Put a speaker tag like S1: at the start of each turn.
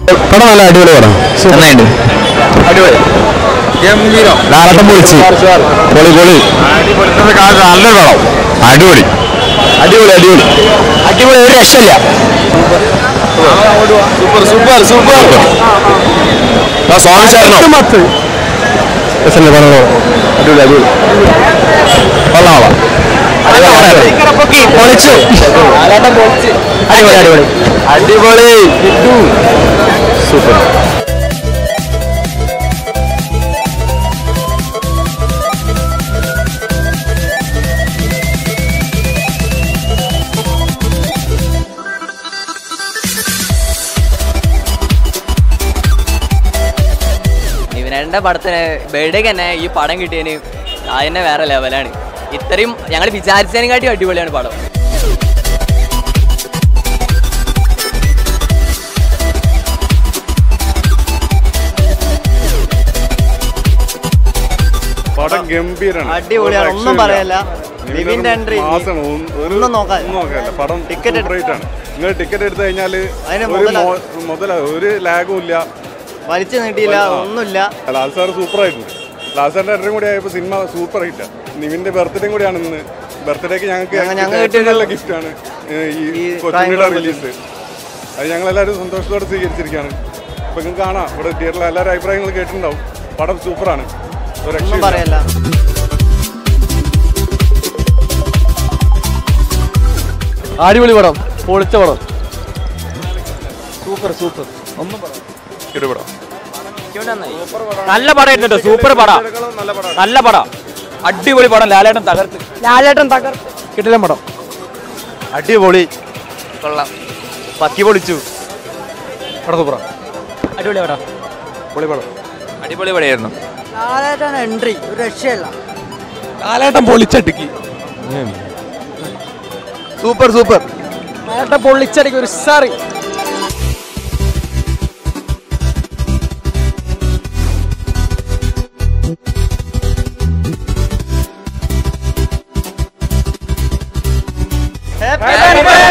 S1: പടം നല്ല അടിപൊളി പടം നന്നായിട്ട്
S2: അടിപൊളി ഗംഭീരം
S1: ലാലട്ടം പൊളിച്ച് പൊളി പൊളി
S2: നല്ലൊരു പടം
S1: അടിപൊളി അടിപൊളി അടിപൊളി അടിപൊളി ഒരു രക്ഷയില്ല
S2: സൂപ്പർ സൂപ്പർ സൂപ്പർ
S1: സോങ് ചേർന്നോ
S2: മത്ത്
S1: രസമില്ല പടം അടിപൊളി അടിപൊളി കൊള്ളാം പൊളിച്ചു അടിപൊളി അടിപൊളി അടിപൊളി സൂപ്പർ
S3: ഇവനെ പടത്തിന് ബർത്ത്ഡേക്ക് തന്നെ ഈ പടം കിട്ടിയതിന് അതിനെ വേറെ ലെവലാണ് ഇത്രയും ഞങ്ങൾ വിചാരിച്ചതിനെക്കാട്ടി അടിപൊളിയാണ് പടം
S4: പടം ഗംഭീരാണ്
S5: അടിപൊളിയാണ് ഒന്നും പറയല്ല വിവിന്റെ എൻട്രി
S4: മാസാണ് ഒന്നും
S5: ഒന്നും നോക്കാൻ-
S4: നോക്കാല്ല പടം
S5: Ticket എടു-
S4: റേറ്റ് ആണ് നിങ്ങൾ ടിക്കറ്റ് എടുത്തു കഴിഞ്ഞാല്
S5: അതിന്
S4: ഒരു
S5: മുതലാ-
S4: മോ- മുതല ഒരു ലാഗും ഇല്ല
S5: വലിച്ചു നീട്ടിയില്ല
S4: ആ.
S5: ഒന്നുമില്ല
S4: ലാൽ സാർ സൂപ്പർ ആയിട്ടുണ്ട് ലാൽ സാറിന്റെ എൻട്രിയും കൂടി ആയപ്പോൾ സിനിമ സൂപ്പർ ഹിറ്റാ നിവിന്റെ ബർത്ത്ഡേയും കൂടിയാണ് ഇന്ന് ബർത്ത്ഡേക്ക് ഞങ്ങൾക്ക്
S5: ഞങ്ങ- ഞങ്ങ
S4: ഏറ്റവും
S5: കിട്ടിയ
S4: നല്ല ഗിഫ്റ്റ് ആണ് ഈ
S5: ഈ
S4: കൊച്ചുണ്ണിയുടെ
S5: triangle
S4: റിലീസ് അത് ഞങ്ങൾ എല്ലാവരും സന്തോഷത്തോടെ സ്വീകരിച്ചിരിക്കുകയാണ് ഇപ്പൊ നിങ്ങൾക്ക് കാണാം ഇവിടെ തിയേറ്ററിൽ എല്ലാവരും അഭിപ്രായങ്ങൾ കേട്ടിട്ടുണ്ടാവും പടം സൂപ്പറാണ് ഒരു
S5: ഒന്നും
S4: രക്ഷയില്ല.
S5: പറയല്ല
S2: അടിപൊളി പടം പൊളിച്ച പടം
S6: നല്ല പടം ആയിരുന്നു സൂപ്പർ പടം നല്ല പടം അടിപൊളി പടം ലാലേട്ടൻ തകർത്ത്
S5: ലാലേട്ടൻ തകർത്ത്
S2: കിട്ടില്ല പടം
S5: അടിപൊളി കൊള്ളാം പക്കി പൊളിച്ചു
S2: പടം സൂപ്പറാ
S6: അടിപൊളി പടം
S2: പൊളി പടം
S6: അടിപൊളി പടമായിരുന്നു
S5: ലാലേട്ടൻ എൻട്രി ഒരു രക്ഷയില്ല
S2: ലാലേട്ടൻ പൊളിച്ചടിക്ക്
S5: സൂപ്പർ സൂപ്പർ
S2: ലാലേട്ടൻ പൊള്ളിച്ചടിക്ക് ഒരു സാറി
S5: ഹാപ്പി